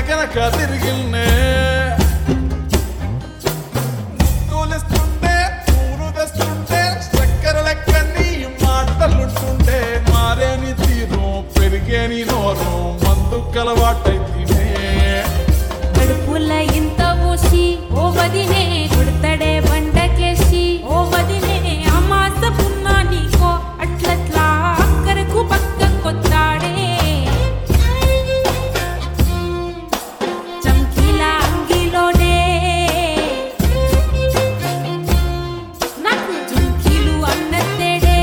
వెనక తిరిగిల్నే తూలిస్తుంటే ఊరు తెస్తుంటే చక్కెర లెక్క నీ మాటలుంటుండే మారేని తీరు పెరిగేని నోరు మందు కలవాటైతేనే కడుపుల ఇంత ఊసి ఓ వదినే కొడతడే బండకేసి ఓ వదినే అమాస పున్నా నీకో అట్లట్లా అక్కరకు పక్క కొత్తాడే చంకీల అంగిలోనే నాకు జుంకీలు అన్నత్తేడే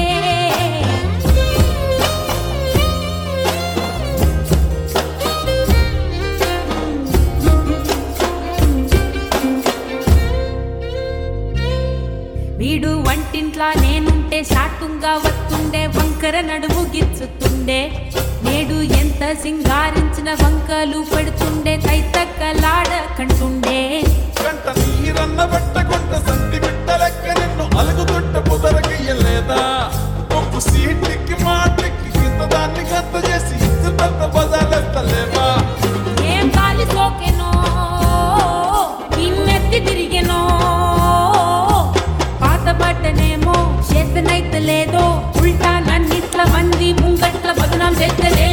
వీడు వంటింట్లా నేనుంటే శాటుంగా వస్తుండే వంకర నడుము గిచ్చుతుండే నేడు ఎంత సింగారించిన వంకలు పెడుతుండే తైతక్కలాడ కంటుండే కంట నీరన్న పెట్టకుంట సంతి బిడ్డ లెక్క నిన్ను అలుగుతుంట పొదరకయ్యలేదా ఒప్పు సీటికి మాటకి ఇంత దాన్ని గంత చేసి ఇంత పెద్ద బజార్లెత్తలేవా ఏం గాలి సోకెనో ఇన్నెత్తి తిరిగెనో పాత బట్టనేమో చేతనైతే లేదో ఉల్టా నన్నిట్ల మంది ముంగట్ల బదనాం చేస్తలే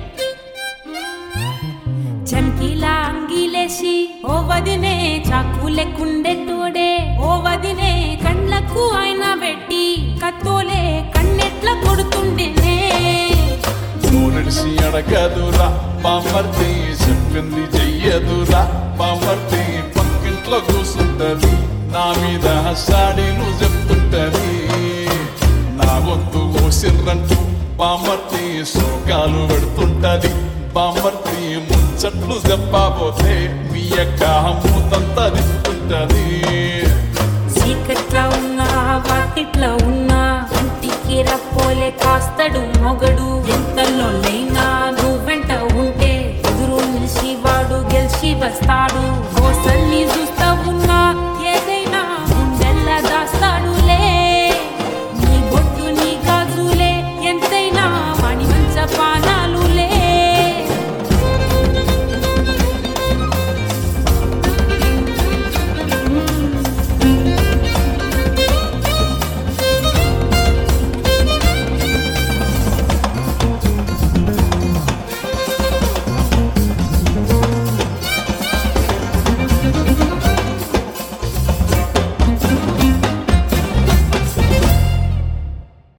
చమ్కీలా అంగీలేసి ఓ వదినే చాకు లెక్కుండే తోడే ఓ వదినే కళ్ళకు ఆయన పెట్టి కత్తోలే కన్నెట్ల కొడుతుండేనే నూనెడిసి అడగదురా బామర్తి చెప్పింది చెయ్యదురా బామర్తి పక్కింట్లో కూసుంటది నా మీద సాడి నువ్వు చెప్తుంటది నా గొంతు కోసిర్రంటూ బామర్తి శోకాలు పెడుతుంటది బామర్తి ముచ్చట్లు చెప్పబోతే మీ యొక్క మూతంతా తిప్పుతుంటది చీకట్లా ఉన్నా వాకిట్లా ఉన్నా ఇంటికి రప్పోలే కాస్తడు మొగడు ఎంతలో